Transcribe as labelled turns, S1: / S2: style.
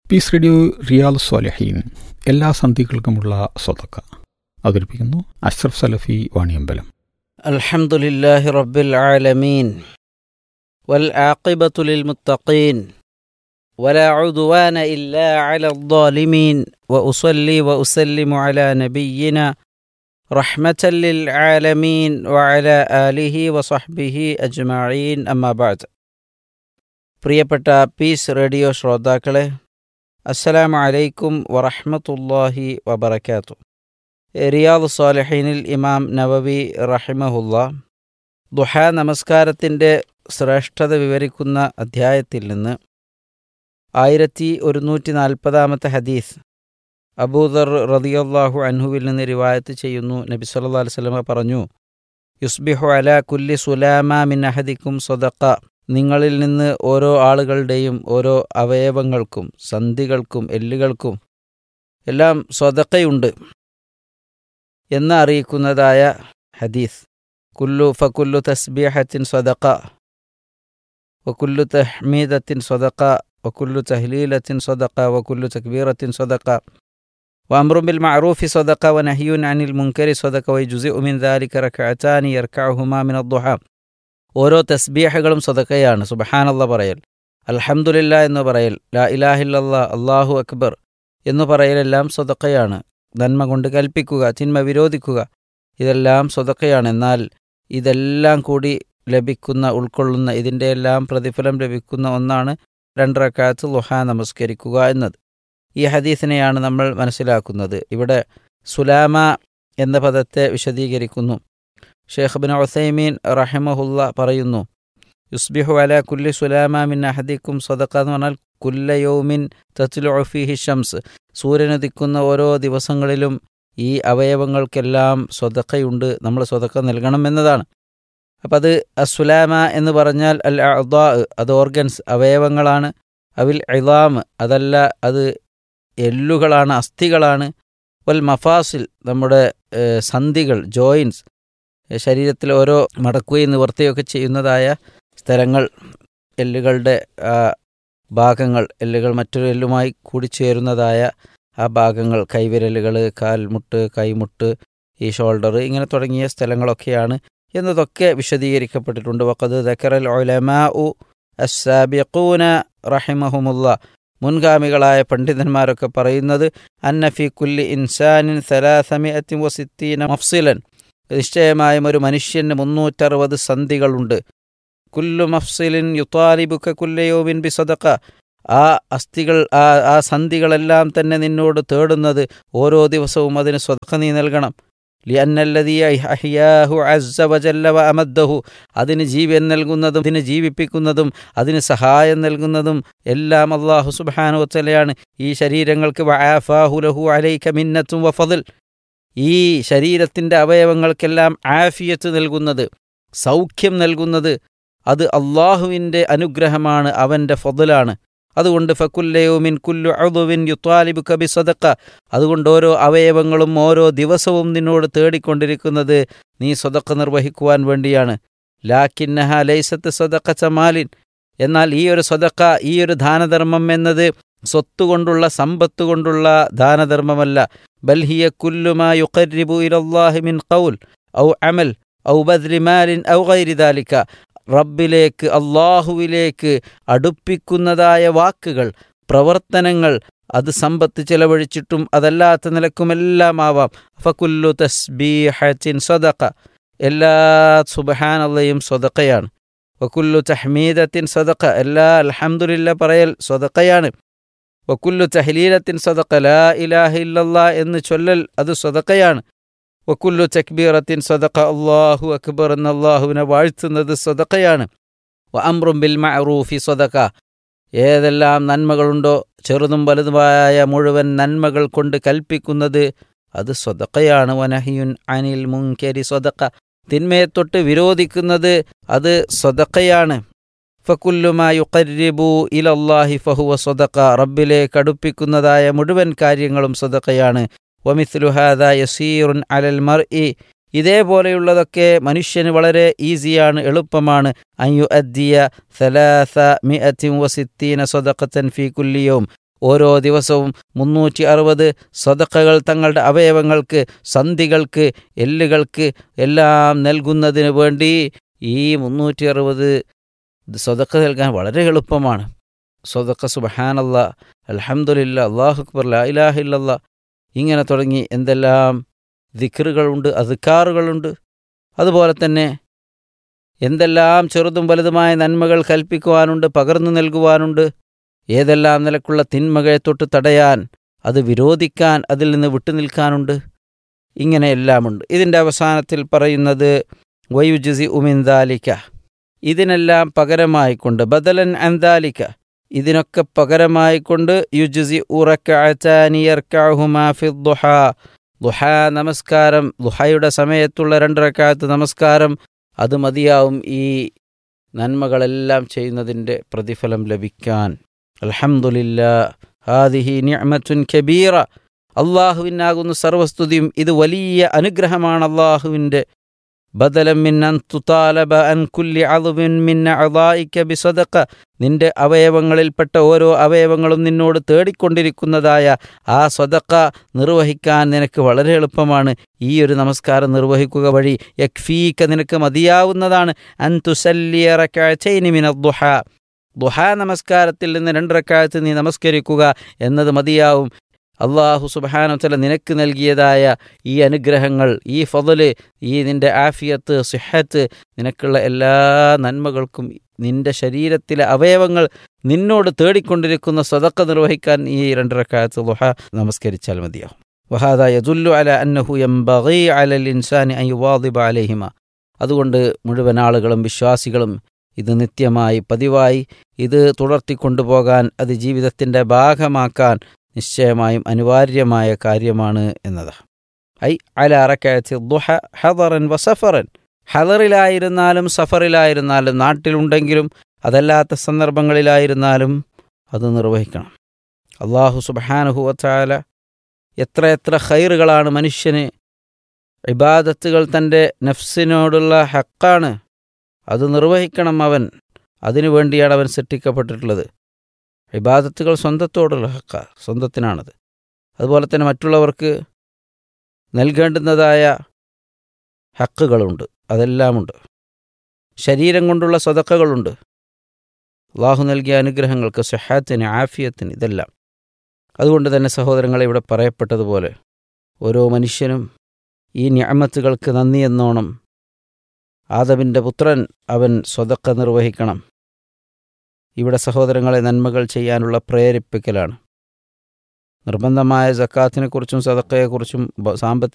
S1: piece radio റിയാൽ സ്വാലഹീൻ എല്ലാ സന്ധികൾക്കുമുള്ള സ്വതക്ക അവതരിപ്പിക്കുന്നു അഷ്റഫ് സലഫി വാണിയമ്പലം
S2: الحمد لله رب العالمين والعاقبة للمتقين ولا عدوان إلا على الظالمين وأصلي وأسلم على نبينا رحمة للعالمين وعلى آله وصحبه أجمعين أما بعد പ്രിയപ്പെട്ട പീസ് റേഡിയോ ശ്രോതാക്കളെ അസ്സലാമു അലൈക്കും വറഹ്മത്തുള്ളാഹി വബറകാതുഹു റിയാദ് സാലിഹീനിൽ ഇമാം നവവി റഹിമഹുല്ല ദുഹ നമസ്കാരത്തിൻ്റെ ശ്രേഷ്ഠത വിവരിക്കുന്ന അധ്യായത്തിൽ നിന്ന് ആയിരത്തി ഒരുന്നൂറ്റി നാൽപ്പതാമത്തെ ഹദീസ് അബൂദർ റതിയല്ലാഹു അൻഹുവിൽ നിന്ന് റിവായത്ത് ചെയ്യുന്നു നബി സല്ലല്ലാഹു അലൈഹി വസല്ലമ പറഞ്ഞു യുസ്ബിഹു അല കുല്ലി സുലാമ മിൻ അഹദിക്കും സ്വതക്ക നിങ്ങളിൽ നിന്ന് ഓരോ ആളുകളുടെയും ഓരോ അവയവങ്ങൾക്കും സന്ധികൾക്കും എല്ലുകൾക്കും എല്ലാം സ്വതക്കയുണ്ട് എന്ന് അറിയിക്കുന്നതായ ഹദീസ് കുല്ലു ഫകുല്ലു തസ്ബീഹത്തിൻ സ്വതക്ക വകുല്ലു തഹ്മീദത്തിൻ സ്വതക്ക വകുല്ലു തഹ്ലീലത്തിൻ സ്വതക്ക വകുല്ലു തക്ബീറത്തിൻ സ്വതക്ക وأمر بالمعروف صدقة ونهي عن المنكر صدقة ويجزئ من ذلك ركعتان يركعهما من الضحى ഓരോ തസ്ബീഹകളും സ്വതക്കയാണ് സുബഹാനല്ല പറയൽ അൽഹംദുലില്ല എന്ന് പറയൽ ലാ ഇലാഹില്ലല്ല അള്ളാഹു അക്ബർ എന്ന് പറയലെല്ലാം സ്വതക്കയാണ് നന്മ കൊണ്ട് കൽപ്പിക്കുക തിന്മ വിരോധിക്കുക ഇതെല്ലാം സ്വതക്കയാണ് എന്നാൽ ഇതെല്ലാം കൂടി ലഭിക്കുന്ന ഉൾക്കൊള്ളുന്ന ഇതിൻ്റെ എല്ലാം പ്രതിഫലം ലഭിക്കുന്ന ഒന്നാണ് രണ്ടരക്കാലത്ത് ലുഹ നമസ്കരിക്കുക എന്നത് ഈ ഹദീസിനെയാണ് നമ്മൾ മനസ്സിലാക്കുന്നത് ഇവിടെ സുലാമ എന്ന പദത്തെ വിശദീകരിക്കുന്നു ഷേഖ് ബിൻ ഒസൈമീൻ റഹിമഹുല്ല പറയുന്നു യുസ്ബിഹു അല കുല്ലി സുലാമ മിൻ അഹദിക്കും സ്വതക്ക എന്ന് പറഞ്ഞാൽ കുല്ലയോമിൻ തത്തുലുഫിഹി ഷംസ് സൂര്യനുദിക്കുന്ന ഓരോ ദിവസങ്ങളിലും ഈ അവയവങ്ങൾക്കെല്ലാം സ്വതക്കയുണ്ട് നമ്മൾ സ്വതക്ക നൽകണം എന്നതാണ് അപ്പം അത് അസുലാമ എന്ന് പറഞ്ഞാൽ അൽ അദാ അത് ഓർഗൻസ് അവയവങ്ങളാണ് അവിൽ ഇലാം അതല്ല അത് എല്ലുകളാണ് അസ്ഥികളാണ് വൽ മഫാസിൽ നമ്മുടെ സന്ധികൾ ജോയിൻസ് ശരീരത്തിൽ ഓരോ മടക്കുകയും നിവർത്തുകയൊക്കെ ചെയ്യുന്നതായ സ്ഥലങ്ങൾ എല്ലുകളുടെ ഭാഗങ്ങൾ എല്ലുകൾ മറ്റൊരു എല്ലുമായി കൂടിച്ചേരുന്നതായ ആ ഭാഗങ്ങൾ കൈവിരലുകൾ കാൽമുട്ട് കൈമുട്ട് ഈ ഷോൾഡർ ഇങ്ങനെ തുടങ്ങിയ സ്ഥലങ്ങളൊക്കെയാണ് എന്നതൊക്കെ വിശദീകരിക്കപ്പെട്ടിട്ടുണ്ട് വക്കത് ദക്കറൽ ഒലമാ ഉ അസാബിഖൂന റഹിമഹുമുല്ല മുൻഗാമികളായ പണ്ഡിതന്മാരൊക്കെ പറയുന്നത് അന്നഫി കുല്ലി ഇൻസാനിൻ സലാസമിഅത്തി വസിത്തീന മഫ്സിലൻ നിശ്ചയമായും ഒരു മനുഷ്യന് മുന്നൂറ്ററുപത് സന്ധികളുണ്ട് കുല്ലു മഫ്സിലിൻ യുത്താലിബുക്ക കുല്ലയോവിൻ ബി സദക്ക ആ അസ്ഥികൾ ആ ആ സന്ധികളെല്ലാം തന്നെ നിന്നോട് തേടുന്നത് ഓരോ ദിവസവും അതിന് സ്വതക്ക നീ നൽകണം ലിയന്നല്ലതീ അഹിയാഹു അസ്സ വജല്ല വ അമദ്ദഹു അതിന് ജീവൻ നൽകുന്നതും അതിന് ജീവിപ്പിക്കുന്നതും അതിന് സഹായം നൽകുന്നതും എല്ലാം അള്ളാഹു സുബാനു വത്തലയാണ് ഈ ശരീരങ്ങൾക്ക് വആഫാഹുലഹു അലൈക മിന്നത്തും വഫദിൽ ഈ ശരീരത്തിൻ്റെ അവയവങ്ങൾക്കെല്ലാം ആഫിയത്ത് നൽകുന്നത് സൗഖ്യം നൽകുന്നത് അത് അള്ളാഹുവിൻ്റെ അനുഗ്രഹമാണ് അവൻ്റെ ഫضലാണ് അതുകൊണ്ട് ഫക്കുല്ലയോമിൻ കുല്ലു അളുവിൻ യുത്വാലിബു കബി സദക്ക അതുകൊണ്ട് ഓരോ അവയവങ്ങളും ഓരോ ദിവസവും നിന്നോട് തേടിക്കൊണ്ടിരിക്കുന്നത് നീ സ്വതക്ക നിർവഹിക്കുവാൻ വേണ്ടിയാണ് ലാക്കിന്നഹ ലൈസത്ത് സ്വതക്ക ചമാലിൻ എന്നാൽ ഈ ഒരു സ്വതക്ക ഈ ഒരു ദാനധർമ്മം എന്നത് സ്വത്തുകൊണ്ടുള്ള സമ്പത്ത് കൊണ്ടുള്ള ദാനധർമ്മമല്ല ബൽഹിയ കുല്ലുമാ യുഖരിബു ഇലല്ലാഹി മിൻ ഖൗൽ ഔ അമൽ ഔ ബദ്രി മാലിൻ ഔ ഗൈരി ദാലിക റബ്ബിലേക്ക് അള്ളാഹുവിലേക്ക് അടുപ്പിക്കുന്നതായ വാക്കുകൾ പ്രവർത്തനങ്ങൾ അത് സമ്പത്ത് ചെലവഴിച്ചിട്ടും അതല്ലാത്ത നിലക്കുമെല്ലാം ആവാം ഫകുല്ലു തസ്ബീഹത്തിൻ സ്വതക്ക എല്ലാ സുബഹാനല്ലയും സ്വതക്കയാണ് വക്കുല്ലു തഹ്മീദത്തിൻ സ്വതക്ക എല്ലാ അൽഹംദുലില്ല പറയൽ സ്വതക്കയാണ് വക്കുല്ലു തഹ്ലീലത്തിൻ സ്വതക്ക ലാ ഇലാഹ ഇല്ലല്ലാ എന്ന് ചൊല്ലൽ അത് സ്വതക്കയാണ് വക്കുല്ലു തക്ബീറത്തിൻ സ്വതക്ക അള്ളാഹു അക്ബർ എന്ന അള്ളാഹുവിനെ വാഴ്ത്തുന്നത് സ്വതക്കയാണ് വ അമ്രും ബിൽ മഅറൂഫി സ്വതക്ക ഏതെല്ലാം നന്മകളുണ്ടോ ചെറുതും വലുതുമായ മുഴുവൻ നന്മകൾ കൊണ്ട് കൽപ്പിക്കുന്നത് അത് സ്വതക്കയാണ് വനഹിയുൻ അനിൽ മുങ്കരി സ്വതക്ക തിന്മയെ തൊട്ട് വിരോധിക്കുന്നത് അത് സ്വതക്കയാണ് ഫക്കുല്ലുമാ യുഖരിബു ഇലല്ലാഹി ഫഹുവ സ്വതക്ക റബ്ബിലേക്ക് അടുപ്പിക്കുന്നതായ മുഴുവൻ കാര്യങ്ങളും സ്വതക്കയാണ് വമിസ്ലുഹാദ യസീറുൻ അലൽ മർ ഇ ഇതേപോലെയുള്ളതൊക്കെ മനുഷ്യന് വളരെ ഈസിയാണ് എളുപ്പമാണ് അയ്യു അദ്ദിയ സലാസ മിഅത്തിൻ വസിത്തീന സ്വതക്കത്തൻ ഫി കുല്ലിയവും ഓരോ ദിവസവും മുന്നൂറ്റി അറുപത് സ്വതക്കകൾ തങ്ങളുടെ അവയവങ്ങൾക്ക് സന്ധികൾക്ക് എല്ലുകൾക്ക് എല്ലാം നൽകുന്നതിന് വേണ്ടി ഈ മുന്നൂറ്റി അറുപത് സ്വതക്ക നൽകാൻ വളരെ എളുപ്പമാണ് സ്വതക്ക സുബഹാനല്ല അലഹമുല്ല അള്ളാഹു അക്ബർ ലാ ഇലാഹില്ല ഇങ്ങനെ തുടങ്ങി എന്തെല്ലാം ദിക്റുകളുണ്ട് അധികാറുകളുണ്ട് അതുപോലെ തന്നെ എന്തെല്ലാം ചെറുതും വലുതുമായ നന്മകൾ കൽപ്പിക്കുവാനുണ്ട് പകർന്നു നൽകുവാനുണ്ട് ഏതെല്ലാം നിലക്കുള്ള തിന്മകളെ തൊട്ട് തടയാൻ അത് വിരോധിക്കാൻ അതിൽ നിന്ന് വിട്ടുനിൽക്കാനുണ്ട് ഇങ്ങനെയെല്ലാമുണ്ട് ഇതിൻ്റെ അവസാനത്തിൽ പറയുന്നത് വയുജുസി ഉമിന്ദാലിക്ക ഇതിനെല്ലാം പകരമായിക്കൊണ്ട് ബദലൻ അന്താലിക്ക ഇതിനൊക്കെ പകരമായിക്കൊണ്ട് യുജുസി ഉറക്കാനിയർക്കാഹുമാഫി ദുഹ ദുഹ നമസ്കാരം ദുഹയുടെ സമയത്തുള്ള രണ്ടരക്കാലത്ത് നമസ്കാരം അത് മതിയാവും ഈ നന്മകളെല്ലാം ചെയ്യുന്നതിൻ്റെ പ്രതിഫലം ലഭിക്കാൻ അൽഹംദുലില്ല ഹാദിഹി നിഅമത്തുൻ കബീറ അള്ളാഹുവിനാകുന്ന സർവസ്തുതിയും ഇത് വലിയ അനുഗ്രഹമാണ് അള്ളാഹുവിൻ്റെ ബദലം മിൻ അൻ തുതാലബ അൻ കുല്ലി അളുവിൻ മിൻ അളായിക്ക ബിസദക്ക നിന്റെ അവയവങ്ങളിൽപ്പെട്ട ഓരോ അവയവങ്ങളും നിന്നോട് തേടിക്കൊണ്ടിരിക്കുന്നതായ ആ സ്വതക്ക നിർവഹിക്കാൻ നിനക്ക് വളരെ എളുപ്പമാണ് ഈ ഒരു നമസ്കാരം നിർവഹിക്കുക വഴി യക്ഫീക്ക നിനക്ക് മതിയാവുന്നതാണ് അൻ തുസല്ലിയറക്കാഴ്ചൈനിമിന ദുഹ ദുഹ നമസ്കാരത്തിൽ നിന്ന് രണ്ടരക്കാലത്ത് നീ നമസ്കരിക്കുക എന്നത് മതിയാവും അള്ളാഹു സുബാനത്തല നിനക്ക് നൽകിയതായ ഈ അനുഗ്രഹങ്ങൾ ഈ ഫضല് ഈ നിന്റെ ആഫിയത്ത് സിഹത്ത് നിനക്കുള്ള എല്ലാ നന്മകൾക്കും നിന്റെ ശരീരത്തിലെ അവയവങ്ങൾ നിന്നോട് തേടിക്കൊണ്ടിരിക്കുന്ന സ്വതക്ക നിർവഹിക്കാൻ ഈ രണ്ടരക്കാലത്ത് ദുഹ നമസ്കരിച്ചാൽ മതിയാവും വഹാദ യദുല്ലു അല അന്നഹു യംബഗി അലൽ ഇൻസാനി അൻ യുവാദിബ അലൈഹിമ അതുകൊണ്ട് മുഴുവൻ ആളുകളും വിശ്വാസികളും ഇത് നിത്യമായി പതിവായി ഇത് തുടർത്തിക്കൊണ്ടുപോകാൻ അത് ജീവിതത്തിൻ്റെ ഭാഗമാക്കാൻ നിശ്ചയമായും അനിവാര്യമായ കാര്യമാണ് എന്നതാണ് ഐ അല അറക്കായത്തി ദുഹ ഹദറൻ വസഫറൻ ഹദറിലായിരുന്നാലും സഫറിലായിരുന്നാലും നാട്ടിലുണ്ടെങ്കിലും അതല്ലാത്ത സന്ദർഭങ്ങളിലായിരുന്നാലും അത് നിർവഹിക്കണം അള്ളാഹു സുബാനുഹുവത്താല എത്ര എത്ര ഖൈറുകളാണ് മനുഷ്യന് ഇബാദത്തുകൾ തൻ്റെ നഫ്സിനോടുള്ള ഹക്കാണ് അത് നിർവഹിക്കണം അവൻ അതിനു വേണ്ടിയാണ് അവൻ സൃഷ്ടിക്കപ്പെട്ടിട്ടുള്ളത് ഇബാദത്തുകൾ സ്വന്തത്തോടുള്ള ഹക്ക സ്വന്തത്തിനാണത് അതുപോലെ തന്നെ മറ്റുള്ളവർക്ക് നൽകേണ്ടുന്നതായ ഹക്കുകളുണ്ട് അതെല്ലാമുണ്ട് ശരീരം കൊണ്ടുള്ള സ്വതക്കകളുണ്ട് അള്ളാഹു നൽകിയ അനുഗ്രഹങ്ങൾക്ക് സുഹാത്തിന് ആഫിയത്തിന് ഇതെല്ലാം അതുകൊണ്ട് തന്നെ സഹോദരങ്ങളെ ഇവിടെ പറയപ്പെട്ടതുപോലെ ഓരോ മനുഷ്യനും ഈ ഞാമത്തുകൾക്ക് നന്ദി എന്നോണം ആദവിൻ്റെ പുത്രൻ അവൻ സ്വതക്ക നിർവഹിക്കണം ഇവിടെ സഹോദരങ്ങളെ നന്മകൾ ചെയ്യാനുള്ള പ്രേരിപ്പിക്കലാണ് നിർബന്ധമായ ജക്കാത്തിനെക്കുറിച്ചും സദക്കയെക്കുറിച്ചും സാമ്പത്തിക